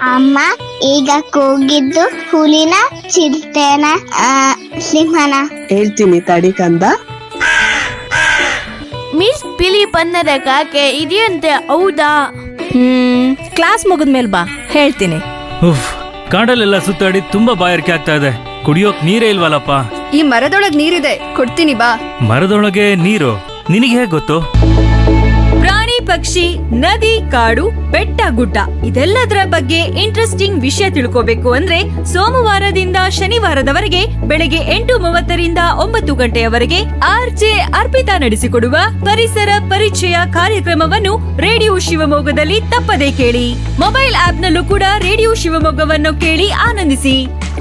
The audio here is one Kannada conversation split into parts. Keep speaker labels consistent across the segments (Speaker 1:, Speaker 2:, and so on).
Speaker 1: ಅಮ್ಮ ಈಗ ಕೂಗಿದ್ದು ಹುಲಿನ ಚಿರತೆನ ಆ, ಸಿಂಹನ
Speaker 2: ಹೇಳ್ತೀನಿ ತಡಿ ಕಂದ
Speaker 3: ಮಿಸ್ ಬಿಳಿ ಬಣ್ಣದ ಕಾಗೆ ಇದೆಯಂತೆ ಹೌದಾ
Speaker 4: ಹ್ಮ್ ಕ್ಲಾಸ್ ಮುಗಿದ್ಮೇಲೆ ಬಾ ಹೇಳ್ತೀನಿ
Speaker 5: ಉಫ್ ಕಾಡಲ್ಲೆಲ್ಲ ಸುತ್ತಾಡಿ ತುಂಬಾ ಬಾಯಾರಿಕೆ ಆಗ್ತಾ ಇದೆ ಕುಡಿಯೋಕ್ ನೀರೇ ಇಲ್ವಲ್ಲಪ್ಪ
Speaker 6: ಈ ಮರದೊಳಗ್ ನೀರಿದೆ ಕೊಡ್ತೀನಿ ಬಾ
Speaker 5: ಮರದೊಳಗೆ ನೀರು ನಿನಗೆ ಹೇಗ್ ಗೊತ್ತು
Speaker 7: ಪ್ರಾಣಿ ಪಕ್ಷಿ ನದಿ ಕಾಡು ಬೆಟ್ಟ ಗುಡ್ಡ ಇದೆಲ್ಲದರ ಬಗ್ಗೆ ಇಂಟ್ರೆಸ್ಟಿಂಗ್ ವಿಷಯ ತಿಳ್ಕೋಬೇಕು ಅಂದ್ರೆ ಸೋಮವಾರದಿಂದ ಶನಿವಾರದವರೆಗೆ ಬೆಳಗ್ಗೆ ಎಂಟು ಮೂವತ್ತರಿಂದ ಒಂಬತ್ತು ಗಂಟೆಯವರೆಗೆ ಆರ್ಜೆ ಅರ್ಪಿತಾ ನಡೆಸಿಕೊಡುವ ಪರಿಸರ ಪರಿಚಯ ಕಾರ್ಯಕ್ರಮವನ್ನು ರೇಡಿಯೋ ಶಿವಮೊಗ್ಗದಲ್ಲಿ ತಪ್ಪದೇ ಕೇಳಿ ಮೊಬೈಲ್ ಆಪ್ನಲ್ಲೂ ಕೂಡ ರೇಡಿಯೋ ಶಿವಮೊಗ್ಗವನ್ನು ಕೇಳಿ ಆನಂದಿಸಿ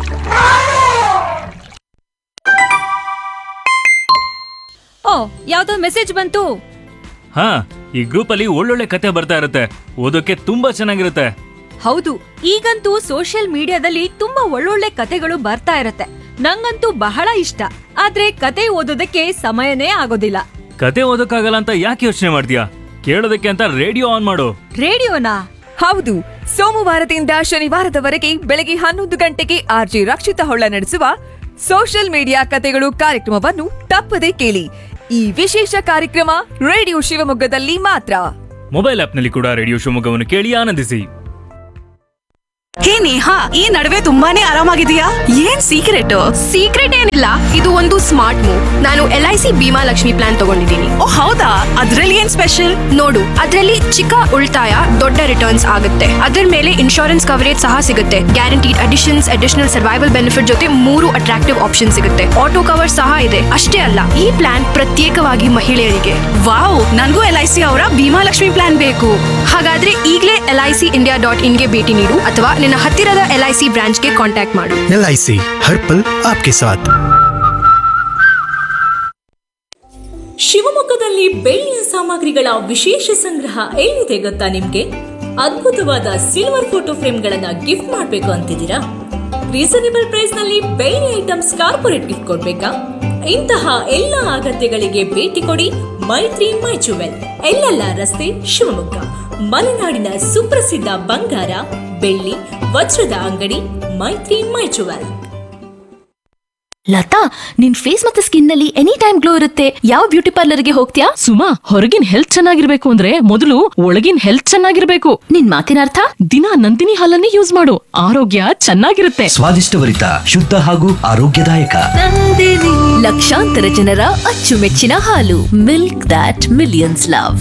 Speaker 7: ಓ ಯಾವ್ದೋ ಮೆಸೇಜ್ ಬಂತು
Speaker 5: ಹಾ ಈ ಗ್ರೂಪ್ ಅಲ್ಲಿ ಒಳ್ಳೊಳ್ಳೆ ಕತೆ ಬರ್ತಾ ಇರುತ್ತೆ ಓದೋಕೆ ತುಂಬಾ ಚೆನ್ನಾಗಿರುತ್ತೆ
Speaker 7: ಹೌದು ಈಗಂತೂ ಸೋಷಿಯಲ್ ಮೀಡಿಯಾದಲ್ಲಿ ತುಂಬಾ ಒಳ್ಳೊಳ್ಳೆ ಕತೆಗಳು ಬರ್ತಾ ಇರತ್ತೆ ನಂಗಂತೂ ಬಹಳ ಇಷ್ಟ ಆದ್ರೆ ಕತೆ ಓದೋದಕ್ಕೆ ಸಮಯನೇ ಆಗೋದಿಲ್ಲ
Speaker 5: ಕತೆ ಓದೋಕ್ಕಾಗಲ್ಲ ಅಂತ ಯಾಕೆ ಯೋಚನೆ ಮಾಡ್ತೀಯಾ ಕೇಳೋದಕ್ಕೆ ಅಂತ ರೇಡಿಯೋ ಆನ್ ಮಾಡು
Speaker 7: ರೇಡಿಯೋನಾ
Speaker 8: ಹೌದು ಸೋಮವಾರದಿಂದ ಶನಿವಾರದವರೆಗೆ ಬೆಳಗ್ಗೆ ಹನ್ನೊಂದು ಗಂಟೆಗೆ ಆರ್ಜಿ ರಕ್ಷಿತ ಹೊಳ್ಳ ನಡೆಸುವ ಸೋಷಿಯಲ್ ಮೀಡಿಯಾ ಕತೆಗಳು ಕಾರ್ಯಕ್ರಮವನ್ನು ತಪ್ಪದೇ ಕೇಳಿ ಈ ವಿಶೇಷ ಕಾರ್ಯಕ್ರಮ ರೇಡಿಯೋ ಶಿವಮೊಗ್ಗದಲ್ಲಿ ಮಾತ್ರ
Speaker 5: ಮೊಬೈಲ್ ಆಪ್ನಲ್ಲಿ ಕೂಡ ರೇಡಿಯೋ ಶಿವಮೊಗ್ಗವನ್ನು ಕೇಳಿ ಆನಂದಿಸಿ
Speaker 9: ಹೇ ನೇಹಾ ಈ ನಡುವೆ ತುಂಬಾನೇ ಆರಾಮಾಗಿದೆಯಾ ಏನ್ ಸೀಕ್ರೆಟ್
Speaker 6: ಸೀಕ್ರೆಟ್ ಏನಿಲ್ಲ ಇದು ಒಂದು ಸ್ಮಾರ್ಟ್ ಮೂವ್ ನಾನು L I C Bhima Lakshmi plan ತಗೊಂಡಿದ್ದೀನಿ
Speaker 9: ಓ ಹೌದಾ ಅದ್ರಲ್ಲಿ ಏನ್ ಸ್ಪೆಷಲ್
Speaker 6: ನೋಡು ಅದರಲ್ಲಿ ಚಿಕ್ಕ ಉಳಿತಾಯ ದೊಡ್ಡ ರಿಟರ್ನ್ಸ್ ಆಗುತ್ತೆ ಅದರ ಮೇಲೆ ಇನ್ಶೂರೆನ್ಸ್ ಕವರೇಜ್ ಸಹ ಸಿಗುತ್ತೆ guaranteed additions additional survival benefit ಜೊತೆ ಮೂರು ಅಟ್ರಾಕ್ಟಿವ್ ಆಪ್ಷನ್ ಸಿಗುತ್ತೆ ಆಟೋ ಕವರ್ ಸಹ ಇದೆ ಅಷ್ಟೇ ಅಲ್ಲ ಈ ಪ್ಲಾನ್ ಪ್ರತ್ಯೇಕವಾಗಿ ಮಹಿಳೆಯರಿಗೆ
Speaker 9: ವಾವ್ ನನ್ಗೂ ಎಲ್ ಐ ಸಿ ಅವರ ಭೀಮಾ ಲಕ್ಷ್ಮಿ ಪ್ಲಾನ್ ಬೇಕು
Speaker 6: ಹಾಗಾದ್ರೆ ಈಗಲೇ L I C India dot ಇನ್ಗೆ ಭೇಟಿ ನೀಡು ಅಥವಾ ನಿನ್ನ ಹತ್ತಿರದ ಎಲ್ ಐ ಸಿ ಬ್ರಾಂಚ್ಗೆ ಕಾಂಟ್ಯಾಕ್ಟ್ ಮಾಡು
Speaker 10: एल आई सी हर पल आपके साथ
Speaker 7: ಶಿವಮೊಗ್ಗದಲ್ಲಿ ಬೆಳ್ಳಿಯ ಸಾಮಗ್ರಿಗಳ ವಿಶೇಷ ಸಂಗ್ರಹ ಎಲ್ಲಿದೆ ಗೊತ್ತಾ ನಿಮ್ಗೆ ಅದ್ಭುತವಾದ ಸಿಲ್ವರ್ ಫೋಟೋ ಫ್ರೇಮ್ಗಳನ್ನ ಗಿಫ್ಟ್ ಮಾಡ್ಬೇಕು ಅಂತಿದ್ದೀರಾ ರೀಸನೇಬಲ್ ಪ್ರೈಸ್ ನಲ್ಲಿ ಬೆಳ್ಳಿ ಐಟಮ್ಸ್ ಕಾರ್ಪೊರೇಟ್ ಗಿಫ್ಟ್ ಕೊಡ್ಬೇಕಾ ಇಂತಹ ಎಲ್ಲ ಅಗತ್ಯಗಳಿಗೆ ಭೇಟಿ ಕೊಡಿ ಮೈತ್ರಿ ಮೈ ಜುವೆಲ್ ಎಲ್ಲೆಲ್ಲ ರಸ್ತೆ ಶಿವಮೊಗ್ಗ ಮಲೆನಾಡಿನ ಸುಪ್ರಸಿದ್ಧ ಬಂಗಾರ ಬೆಳ್ಳಿ ವಜ್ರದ ಅಂಗಡಿ ಮೈತ್ರಿ ಮೈ ಜುವೆಲ್
Speaker 3: ಲತಾ ನಿನ್ ಫೇಸ್ ಮತ್ತೆ ಸ್ಕಿನ್ ನಲ್ಲಿ ಎನಿ ಟೈಮ್ ಗ್ಲೋ ಇರುತ್ತೆ ಯಾವ ಬ್ಯೂಟಿ ಪಾರ್ಲರ್ಗೆ ಹೋಗ್ತೀಯಾ
Speaker 11: ಸುಮಾ ಹೊರಗಿನ ಹೆಲ್ತ್ ಚೆನ್ನಾಗಿರ್ಬೇಕು ಅಂದ್ರೆ ಮೊದಲು ಒಳಗಿನ ಹೆಲ್ತ್ ಚೆನ್ನಾಗಿರ್ಬೇಕು
Speaker 3: ನಿನ್ ಮಾತಿನ ಅರ್ಥ
Speaker 11: ದಿನ ನಂದಿನಿ ಹಾಲನ್ನೇ ಯೂಸ್ ಮಾಡು ಆರೋಗ್ಯ ಚೆನ್ನಾಗಿರುತ್ತೆ
Speaker 12: ಸ್ವಾದಿಷ್ಟಭರಿತ ಶುದ್ಧ ಹಾಗೂ ಆರೋಗ್ಯದಾಯಕ
Speaker 3: ಲಕ್ಷಾಂತರ ಜನರ ಅಚ್ಚುಮೆಚ್ಚಿನ ಹಾಲು milk that millions love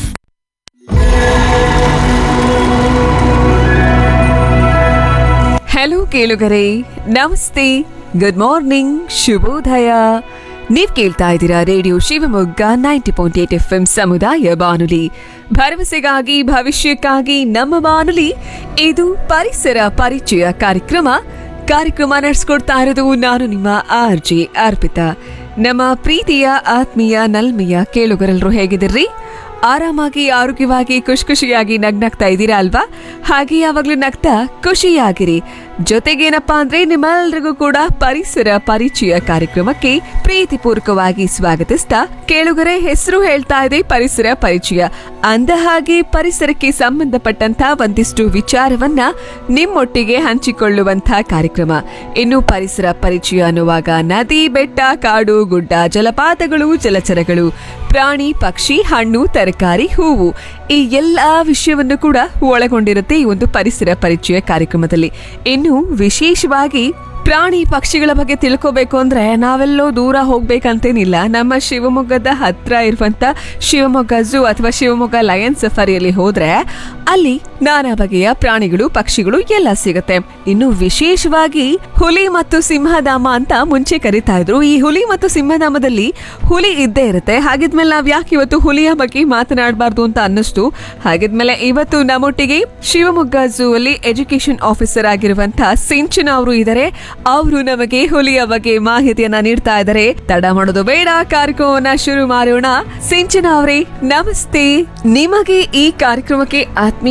Speaker 8: hello ಕೇಳುಗರೆ ನಮಸ್ತೆ ಗುಡ್ ಮಾರ್ನಿಂಗ್ ಶುಭೋದಯ ನೀವ್ ಕೇಳ್ತಾ ಇದ್ದೀರಾ radio Shivamogga ninety point eight F M ಸಮುದಾಯ ಬಾನುಲಿ ಭರವಸೆಗಾಗಿ ಭವಿಷ್ಯಕ್ಕಾಗಿ ನಮ್ಮ ಬಾನುಲಿ ಇದು ಪರಿಸರ ಪರಿಚಯ ಕಾರ್ಯಕ್ರಮ ಕಾರ್ಯಕ್ರಮ ನಡೆಸ್ಕೊಡ್ತಾ ಇರೋದು ನಾನು ನಿಮ್ಮ ಆರ್ ಜೆ ಅರ್ಪಿತಾ ನಮ್ಮ ಪ್ರೀತಿಯ ಆತ್ಮೀಯ ನಲ್ಮೆಯ ಕೇಳುಗರೆಲ್ಲರೂ ಹೇಗಿದ್ದೀರಿ ಆರಾಮಾಗಿ ಆರೋಗ್ಯವಾಗಿ ಖುಷಿ ಖುಷಿಯಾಗಿ ನಗ್ನಗ್ತಾ ಇದ್ದೀರಾ ಅಲ್ವಾ ಹಾಗೆ ಯಾವಾಗ್ಲೂ ನಗ್ತಾ ಖುಷಿಯಾಗಿರಿ ಜೊತೆಗೇನಪ್ಪಾ ಅಂದ್ರೆ ನಿಮ್ಮೆಲ್ರಿಗೂ ಕೂಡ ಪರಿಸರ ಪರಿಚಯ ಕಾರ್ಯಕ್ರಮಕ್ಕೆ ಪ್ರೀತಿಪೂರ್ವಕವಾಗಿ ಸ್ವಾಗತಿಸ್ತಾ ಕೇಳುಗರೆ ಹೆಸರು ಹೇಳ್ತಾ ಇದೆ ಪರಿಸರ ಪರಿಚಯ ಅಂದ ಹಾಗೆ ಪರಿಸರಕ್ಕೆ ಸಂಬಂಧಪಟ್ಟಂತ ಒಂದಿಷ್ಟು ವಿಚಾರವನ್ನ ನಿಮ್ಮೊಟ್ಟಿಗೆ ಹಂಚಿಕೊಳ್ಳುವಂತ ಕಾರ್ಯಕ್ರಮ ಇನ್ನು ಪರಿಸರ ಪರಿಚಯ ಅನ್ನುವಾಗ ನದಿ ಬೆಟ್ಟ ಕಾಡು ಗುಡ್ಡ ಜಲಪಾತಗಳು ಜಲಚರಗಳು ಪ್ರಾಣಿ ಪಕ್ಷಿ ಹಣ್ಣು ತರಕಾರಿ ಹೂವು ಈ ಎಲ್ಲಾ ವಿಷಯವನ್ನು ಕೂಡ ಒಳಗೊಂಡಿರುತ್ತೆ ಈ ಒಂದು ಪರಿಸರ ಪರಿಚಯ ಕಾರ್ಯಕ್ರಮದಲ್ಲಿ ಇನ್ನು ವಿಶೇಷವಾಗಿ ಪ್ರಾಣಿ ಪಕ್ಷಿಗಳ ಬಗ್ಗೆ ತಿಳ್ಕೋಬೇಕು ಅಂದ್ರೆ ನಾವೆಲ್ಲೋ ದೂರ ಹೋಗ್ಬೇಕಂತೇನಿಲ್ಲ ನಮ್ಮ ಶಿವಮೊಗ್ಗದ ಹತ್ರ ಇರುವಂತ ಶಿವಮೊಗ್ಗ ಝೂ ಅಥವಾ ಶಿವಮೊಗ್ಗ ಲಯನ್ ಸಫಾರಿಯಲ್ಲಿ ಹೋದ್ರೆ ಅಲ್ಲಿ ನಾನಾ ಬಗೆಯ ಪ್ರಾಣಿಗಳು ಪಕ್ಷಿಗಳು ಎಲ್ಲ ಸಿಗುತ್ತೆ ಇನ್ನು ವಿಶೇಷವಾಗಿ ಹುಲಿ ಮತ್ತು ಸಿಂಹಧಾಮ ಅಂತ ಮುಂಚೆ ಕರಿತಾ ಇದ್ರು ಈ ಹುಲಿ ಮತ್ತು ಸಿಂಹಧಾಮದಲ್ಲಿ ಹುಲಿ ಇದ್ದೇ ಇರುತ್ತೆ ಹಾಗಿದ್ಮೇಲೆ ನಾವ್ ಯಾಕೆ ಇವತ್ತು ಹುಲಿಯ ಬಗ್ಗೆ ಮಾತನಾಡಬಾರ್ದು ಅಂತ ಅನ್ನಿಸ್ತು ಹಾಗಿದ್ಮೇಲೆ ಇವತ್ತು ನಮ್ಮೊಟ್ಟಿಗೆ ಶಿವಮೊಗ್ಗ ಝೂ ಅಲ್ಲಿ ಎಜುಕೇಶನ್ ಆಫೀಸರ್ ಆಗಿರುವಂತ ಸಿಂಚನ ಅವರು ಇದ್ದಾರೆ ಅವರು ನಮಗೆ ಹುಲಿಯ ಬಗ್ಗೆ ಮಾಹಿತಿಯನ್ನ ನೀಡ್ತಾ ಇದ್ದಾರೆ ತಡ ಮಾಡೋದು ಬೇಡ ಕಾರ್ಯಕ್ರಮವನ್ನ ಶುರು ಮಾಡೋಣ ಸಿಂಚನ ಅವರೇ ನಮಸ್ತೆ ನಿಮಗೆ ಈ ಕಾರ್ಯಕ್ರಮಕ್ಕೆ ಆತ್ಮೀಯ ಸ್ವಾಗತ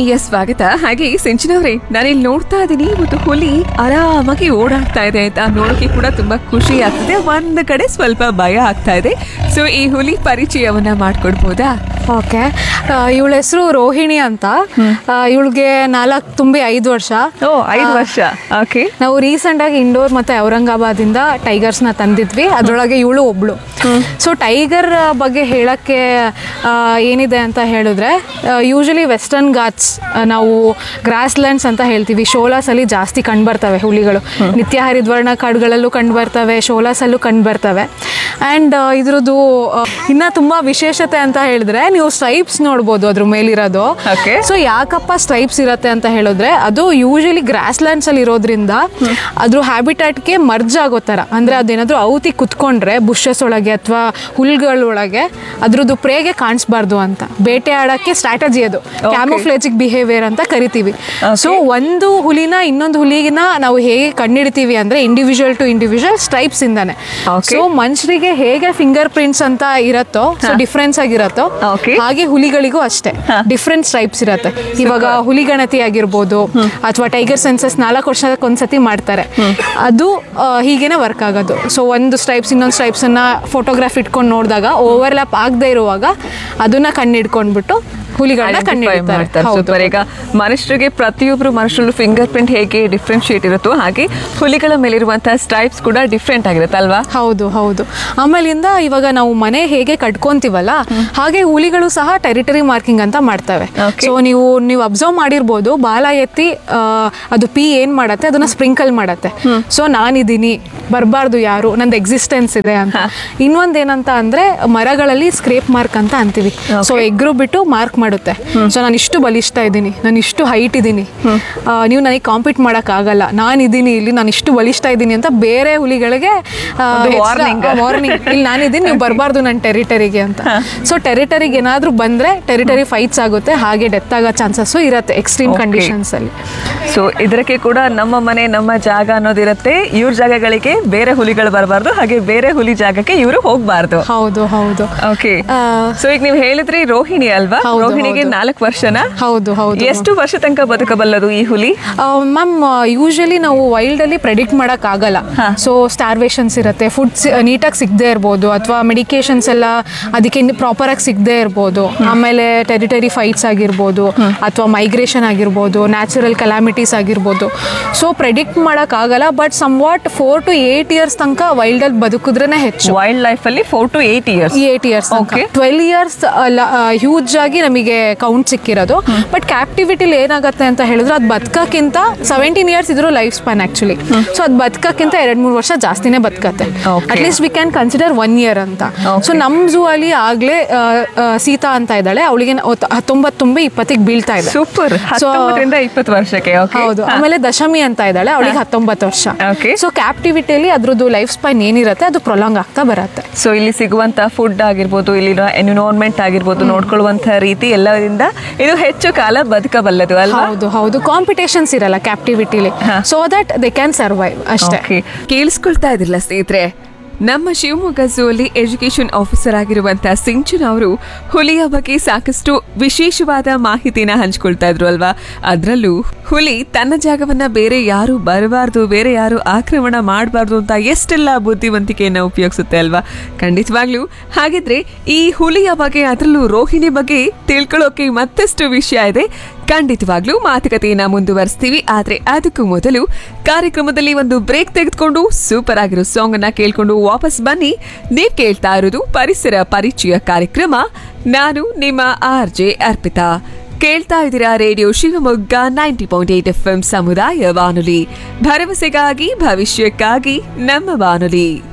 Speaker 8: ಸ್ವಾಗತ ಹಾಗೆ ಸಿಂಚನವ್ರೆ ನಾನಿಲ್ಲಿ ನೋಡ್ತಾ ಇದ್ದೀನಿ ಒಂದು ಹುಲಿ ಆರಾಮಾಗಿ ಓಡಾಡ್ತಾ ಇದೆ ಅಂತ ನೋಡೋಕೆ ಕೂಡ ತುಂಬಾ ಖುಷಿ ಆಗ್ತದೆ ಒಂದ್ ಕಡೆ ಸ್ವಲ್ಪ ಭಯ ಆಗ್ತಾ ಇದೆ ಸೊ ಈ ಹುಲಿ ಪರಿಚಯವನ್ನ ಮಾಡ್ಕೊಡ್ಬೋದಾ
Speaker 2: ಓಕೆ ಇವಳ ಹೆಸರು ರೋಹಿಣಿ ಅಂತ ಇವಳಿಗೆ ನಾಲ್ಕು ತುಂಬಿ ಐದು ವರ್ಷ
Speaker 8: ಓ ಐದು ವರ್ಷ ಓಕೆ
Speaker 2: ನಾವು ರೀಸೆಂಟ್ ಆಗಿ ಇಂಡೋರ್ ಮತ್ತೆ ಔರಂಗಾಬಾದಿಂದ ಟೈಗರ್ಸ್ನ ತಂದಿದ್ವಿ ಅದರೊಳಗೆ ಇವಳು ಒಬ್ಳು ಸೊ ಟೈಗರ್ ಬಗ್ಗೆ ಹೇಳಕ್ಕೆ ಆ, ಏನಿದೆ ಅಂತ ಹೇಳಿದ್ರೆ ಯೂಶಲಿ ವೆಸ್ಟರ್ನ್ ಘಾಟ್ಸ್ ನಾವು ಗ್ರಾಸ್ ಲ್ಯಾಂಡ್ಸ್ ಅಂತ ಹೇಳ್ತೀವಿ ಶೋಲಾಸಲ್ಲಿ ಜಾಸ್ತಿ ಕಂಡುಬರ್ತವೆ ಹುಲಿಗಳು ನಿತ್ಯ ಹರಿದ್ವರ್ಣ ಕಾಡುಗಳಲ್ಲೂ ಕಂಡುಬರ್ತವೆ ಶೋಲಾಸಲ್ಲೂ ಕಂಡುಬರ್ತವೆ ಆ್ಯಂಡ್ ಇದ್ರದ್ದು ಆ, ಇನ್ನ ತುಂಬಾ ವಿಶೇಷತೆ ಅಂತ ಹೇಳಿದ್ರೆ ನೀವು ಸ್ಟ್ರೈಪ್ಸ್ ನೋಡ್ಬೋದು ಅದ್ರ ಮೇಲಿರೋದು ಸೊ ಯಾಕಪ್ಪ ಸ್ಟ್ರೈಪ್ಸ್ ಇರತ್ತೆ ಅಂತ ಹೇಳಿದ್ರೆ ಅದು ಯೂಶಲಿ ಗ್ರಾಸ್ ಲ್ಯಾಂಡ್ಸ್ ಅಲ್ಲಿ ಇರೋದ್ರಿಂದ ಅದ್ರ ಹ್ಯಾಬಿಟ್ಯಾಟ್ಗೆ ಮರ್ಜ್ ಆಗೋ ಥರ ಅಂದ್ರೆ ಅದೇನಾದ್ರೂ ಔತಿ ಕುತ್ಕೊಂಡ್ರೆ ಬುಷಸ್ ಒಳಗೆ ಅಥವಾ ಹುಲ್ಗಳೊಳಗೆ ಅದ್ರದ್ದು ಪ್ರೇಗೆ ಕಾಣಿಸ್ಬಾರ್ದು ಅಂತ ಬೇಟೆ ಆಡಕ್ಕೆ ಸ್ಟ್ರಾಟಜಿ ಅದು ಕ್ಯಾಮೋಫ್ಲೇಜಿಕ್ ಬಿಹೇವಿಯರ್ ಅಂತ ಕರಿತೀವಿ ಸೊ ಒಂದು ಹುಲಿನ ಇನ್ನೊಂದು ಹುಲಿಗಿನ ನಾವು ಹೇಗೆ ಕಂಡಿಡ್ತೀವಿ ಅಂದ್ರೆ ಇಂಡಿವಿಜುವಲ್ ಟು ಇಂಡಿವಿಜುವಲ್ ಸ್ಟ್ರೈಪ್ಸ್ ಇಂದಾನೆ ಸೊ ಮನುಷ್ಯರಿಗೆ ಹೇಗೆ ಫಿಂಗರ್ ಪ್ರಿಂಟ್ಸ್ ಅಂತ ಇರತ್ತೋ ಸೊ ಡಿಫ್ರೆನ್ಸ್ ಆಗಿರತ್ತೋ ಹಾಗೆ ಹುಲಿಗಳಿಗೂ ಅಷ್ಟೇ ಡಿಫ್ರೆಂಟ್ ಸ್ಟ್ರೈಪ್ಸ್ ಇರತ್ತೆ ಇವಾಗ ಹುಲಿ ಗಣತಿ ಆಗಿರ್ಬೋದು ಅಥವಾ ಟೈಗರ್ ಸೆನ್ಸಸ್ ನಾಲ್ಕು ವರ್ಷಕ್ಕೊಂದ್ಸತಿ ಮಾಡ್ತಾರೆ ಅದು ಆ, ಹೀಗೇನೆ ವರ್ಕ್ ಆಗೋದು ಸೊ ಒಂದು ಸ್ಟ್ರೈಪ್ಸ್ ಇನ್ನೊಂದು ಸ್ಟ್ರೈಪ್ಸ್ ಅನ್ನ ಫೋಟೋಗ್ರಾಫ್ ಇಟ್ಕೊಂಡು ನೋಡಿದಾಗ ಓವರ್ಲ್ಯಾಪ್ ಆಗದೆ ಇರುವಾಗ ಅದನ್ನ ಕಣ್ಣಿಡ್ಕೊಂಡ್ಬಿಟ್ಟು ಹುಲಿಗಳನ್ನ ಕಂಡಿಡ್ತಾರೆ ಹೌದು
Speaker 8: ಸೂಪರ್ ಈಗ ಮನುಷ್ಯರಿಗೆ ಪ್ರತಿಯೊಬ್ಬರು ಮನುಷ್ಯರು ಫಿಂಗರ್ ಪ್ರಿಂಟ್ ಹೇಗೆ ಡಿಫ್ರೆನ್ಶಿಯೇಟ್ ಇರುತ್ತೋ ಹಾಗೆ ಹುಲಿಗಳ ಮೇಲಿರುವಂತಹ ಸ್ಟ್ರೈಪ್ಸ್ ಕೂಡ ಡಿಫ್ರೆಂಟ್ ಆಗಿರುತ್ತೆ ಅಲ್ವಾ
Speaker 2: ಹೌದು ಹೌದು ಆಮೇಲಿಂದ ಇವಾಗ ನಾವು ಮನೆ ಹೇಗೆ ಕಟ್ಕೊಂತೀವಲ್ಲ ಹಾಗೆ ಹುಲಿಗಳು ಸಹ ಟೆರಿಟರಿ ಮಾರ್ಕಿಂಗ್ ಅಂತ ಮಾಡ್ತವೆ ಸೊ ನೀವು ನೀವು ಅಬ್ಸರ್ವ್ ಮಾಡಿರ್ಬೋದು ಬಾಲ ಎತ್ತಿ ಆ, ಅದು ಪಿ ಏನ್ ಮಾಡತ್ತೆ ಅದನ್ನ ಸ್ಪ್ರಿಂಕಲ್ ಮಾಡತ್ತೆ ಸೊ ನಾನಿದ್ದೀನಿ ಬರಬಾರ್ದು ಯಾರು ನಂದು ಎಕ್ಸಿಸ್ಟೆನ್ಸ್ ಇದೆ ಅಂತ ಇನ್ನೊಂದ್ ಏನಂತ ಅಂದ್ರೆ ಮರಗಳಲ್ಲಿ ಸ್ಕ್ರೇಪ್ ಮಾರ್ಕ್ ಅಂತ ಅಂತೀವಿ ಸೊ ಎಗ್ರು ಬಿಟ್ಟು ಮಾರ್ಕ್ ಮಾಡುತ್ತೆ ಸೊ ನಾನು ಇಷ್ಟು ಬಲಿಷ್ಠ ಇದ್ದೀನಿ ನಾನು ಇಷ್ಟು ಹೈಟ್ ಇದ್ದೀನಿ ನೀವು ನನಗೆ ಕಾಂಪೀಟ್ ಮಾಡಕ್ ಆಗಲ್ಲ ನಾನು ಇದ್ದೀನಿ ಇಲ್ಲಿ ನಾನು ಇಷ್ಟು ಬಲಿಷ್ಠ ಇದ್ದೀನಿ ಅಂತ ಬೇರೆ ಹುಲಿಗಳಿಗೆ
Speaker 8: ಒಂದು warning.
Speaker 2: ವಾರ್ನಿಂಗ್ ಇಲ್ಲಿ ನಾನಿದ್ದೀನಿ ನೀವು ಬರಬಾರ್ದು ನನ್ನ ಟೆರಿಟರಿಗೆ ಅಂತ ಸೊ ಟೆರಿಟರಿಗೆ ಏನಾದ್ರೂ ಬಂದ್ರೆ ಟೆರಿಟರಿ ಫೈಟ್ಸ್ ಆಗುತ್ತೆ ಹಾಗೆ ಡೆತ್ ಆಗೋ ಚಾನ್ಸಸ್ ಇರುತ್ತೆ ಎಕ್ಸ್ಟ್ರೀಮ್
Speaker 8: Okay.
Speaker 2: ಕಂಡೀಷನ್ಸ್ ಅಲ್ಲಿ
Speaker 8: ಸೊ ಇದಕ್ಕೆ ಕೂಡ ನಮ್ಮ ಮನೆ ನಮ್ಮ ಜಾಗ ಅನ್ನೋದಿರುತ್ತೆ ಇವ್ರ ಜಾಗಗಳಿಗೆ ಬೇರೆ ಹುಲಿಗಳು ಬರಬಾರ್ದು ಹಾಗೆ ಬೇರೆ ಹುಲಿ ಜಾಗಕ್ಕೆ ಇವರು ಹೋಗ್ಬಾರ್ದು
Speaker 2: ಹೌದು ಹೌದು
Speaker 8: ಓಕೆ ಸೊ ಈಗ ನೀವು ಹೇಳಿದ್ರಿ ರೋಹಿಣಿ ಅಲ್ವಾ ರೋಹಿಣಿಗೆ ನಾಲ್ಕು ವರ್ಷನ
Speaker 2: ಹೌದು ಹೌದು
Speaker 8: ಎಷ್ಟು ವರ್ಷ ತನಕ ಬದುಕಬಲ್ಲದು ಈ ಹುಲಿ
Speaker 2: ಮ್ಯಾಮ್ ಯೂಶಲಿ ನಾವು ವೈಲ್ಡ್ ಅಲ್ಲಿ ಪ್ರೆಡಿಕ್ಟ್ ಮಾಡಕ್ ಆಗಲ್ಲ ಸೊ ಸ್ಟಾರ್ವೇಷನ್ಸ್ ಇರುತ್ತೆ ಫುಡ್ ನೀಟಾಗಿ ಸಿಗದೆ ಇರ್ಬೋದು ಅಥವಾ ಮೆಡಿಕೇಶನ್ಸ್ ಎಲ್ಲ ಅದಕ್ಕೆ ಪ್ರಾಪರ್ ಆಗಿ ಸಿಗದೆ ಇರ್ಬೋದು ಆಮೇಲೆ ಟೆರಿಟರಿ ಫೈಟ್ಸ್ ಆಗಿರ್ಬೋದು ಅಥವಾ ಮೈಗ್ರೇಷನ್ ಆಗಿರ್ಬೋದು ನ್ಯಾಚುರಲ್ ಕಲಾಮಿಟೀಸ್ ಆಗಿರ್ಬೋದು ಸೊ ಪ್ರೆಡಿಕ್ಟ್ ಮಾಡಕ್ ಆಗಲ್ಲ but somewhat four to eight years ತನಕ ವೈಲ್ಡ್ ಅಲ್ಲಿ ಬದುಕಿದ್ರೇನೆ ಹೆಚ್ಚು
Speaker 8: ವೈಲ್ಡ್ ಲೈಫ್ ಅಲ್ಲಿ four to eight years
Speaker 2: eight years twelve years huge ಆಗಿ ನಮಗೆ ಕೌಂಟ್ ಸಿಕ್ಕಿರೋದು ಬಟ್ ಕ್ಯಾಪ್ಟಿವಿಟಿಲಿ ಏನಾಗುತ್ತೆ ಅಂತ ಹೇಳಿದ್ರೆ ಅದು ಬದುಕಕ್ಕಿಂತ ಸೆವೆಂಟೀನ್ ಇಯರ್ಸ್ ಇದ್ರು ಲೈಫ್ ಸ್ಪ್ಯಾನ್ ಆಕ್ಚುಲಿ ಸೊ ಅದು ಬದುಕಕ್ಕಿಂತ ಎರಡ್ ಮೂರು ವರ್ಷ ಜಾಸ್ತಿನೇ ಬದುಕತ್ತೆ at least we can consider one year ಅಂತ ಸೊ ನಮ್ಮ ಝೂ ಅಲ್ಲಿ ಆಗ್ಲೇ ಆ, ಆ, ಸೀತಾ ಅಂತ ಇದ್ದಾಳೆ ಅವಳಿಗೆ ಹತ್ತೊಂಬತ್ತು ತುಂಬಿ ಇಪ್ಪತ್ತಿಗೆ ಬೀಳ್ತಾ ಇದೆ
Speaker 8: ಸೂಪರ್ ಹತ್ತೊಂಬತ್ತರಿಂದ ಇಪ್ಪತ್ತು ವರ್ಷಕ್ಕೆ ಓಕೆ
Speaker 2: ಹೌದು ಆಮೇಲೆ ದಶಮಿ ಅಂತ ಇದ್ದಾಳೆ ಅವಳಿಗೆ ಹತ್ತೊಂಬತ್ತು ವರ್ಷ ಸೊ ಕ್ಯಾಪ್ಟಿವಿಟಿಯಲ್ಲಿ ಅದ್ರದ್ದು ಲೈಫ್ ಸ್ಪೈನ್ ಏನಿರುತ್ತೆ ಅದು ಪ್ರೊಲಾಂಗ್ ಆಗ್ತಾ ಬರುತ್ತೆ
Speaker 8: ಸೊ ಇಲ್ಲಿ ಸಿಗುವಂತ ಫುಡ್ ಆಗಿರ್ಬೋದು ಇಲ್ಲಿನ ಎನ್ವಿರಾನ್ಮೆಂಟ್ ಆಗಿರ್ಬೋದು ನೋಡ್ಕೊಳ್ಳುವಂತ ರೀತಿ ಎಲ್ಲದಿಂದ ಇದು ಹೆಚ್ಚು ಕಾಲ ಬದುಕಬಲ್ಲದು ಅಲ್ವಾ
Speaker 2: ಹೌದು ಹೌದು ಕಾಂಪಿಟೇಷನ್ಸ್ ಇರಲ್ಲ ಕ್ಯಾಪ್ಟಿವಿಟಿಲಿ so that they can survive ಅಷ್ಟೇ
Speaker 8: Okay. ಕೇಳಿಸ್ಕೊಳ್ತಾ ಇದ್ರಲ್ಲ ಸ್ನೇಹಿತರೆ ನಮ್ಮ ಶಿವಮೊಗ್ಗ ಝೂ ಅಲ್ಲಿ ಎಜುಕೇಶನ್ ಆಫೀಸರ್ ಆಗಿರುವಂತಹ ಸಿಂಚನ್ ಅವರು ಹುಲಿಯ ಬಗ್ಗೆ ಸಾಕಷ್ಟು ವಿಶೇಷವಾದ ಮಾಹಿತಿನ ಹಂಚ್ಕೊಳ್ತಾ ಇದ್ರು ಅಲ್ವಾ ಅದರಲ್ಲೂ ಹುಲಿ ತನ್ನ ಜಾಗವನ್ನ ಬೇರೆ ಯಾರು ಬರಬಾರ್ದು ಬೇರೆ ಯಾರು ಆಕ್ರಮಣ ಮಾಡಬಾರ್ದು ಅಂತ ಎಷ್ಟೆಲ್ಲ ಬುದ್ಧಿವಂತಿಕೆಯನ್ನ ಉಪಯೋಗಿಸುತ್ತೆ ಅಲ್ವಾ ಖಂಡಿತವಾಗ್ಲೂ ಹಾಗಿದ್ರೆ ಈ ಹುಲಿಯ ಬಗ್ಗೆ ಅದರಲ್ಲೂ ರೋಹಿಣಿ ಬಗ್ಗೆ ತಿಳ್ಕೊಳ್ಳೋಕೆ ಮತ್ತಷ್ಟು ವಿಷಯ ಇದೆ ಖಂಡಿತವಾಗ್ಲೂ ಮಾತುಕತೆಯನ್ನ ಮುಂದುವರಿಸ್ತೀವಿ ಆದ್ರೆ ಅದಕ್ಕೂ ಮೊದಲು ಕಾರ್ಯಕ್ರಮದಲ್ಲಿ ಒಂದು ಬ್ರೇಕ್ ತೆಗೆದುಕೊಂಡು ಸೂಪರ್ ಆಗಿರೋ ಸಾಂಗ್ ಅನ್ನ ಕೇಳ್ಕೊಂಡು ವಾಪಸ್ ಬನ್ನಿ ನೀವ್ ಕೇಳ್ತಾ ಇರೋದು ಪರಿಸರ ಪರಿಚಯ ಕಾರ್ಯಕ್ರಮ ನಾನು ನಿಮ್ಮ ಆರ್ ಜೆ ಅರ್ಪಿತಾ ಕೇಳ್ತಾ ಇದ್ದೀರಾ radio Shivamogga ninety point eight F M ಸಮುದಾಯ ಬಾನುಲಿ ಭರವಸೆಗಾಗಿ ಭವಿಷ್ಯಕ್ಕಾಗಿ ನಮ್ಮ ಬಾನುಲಿ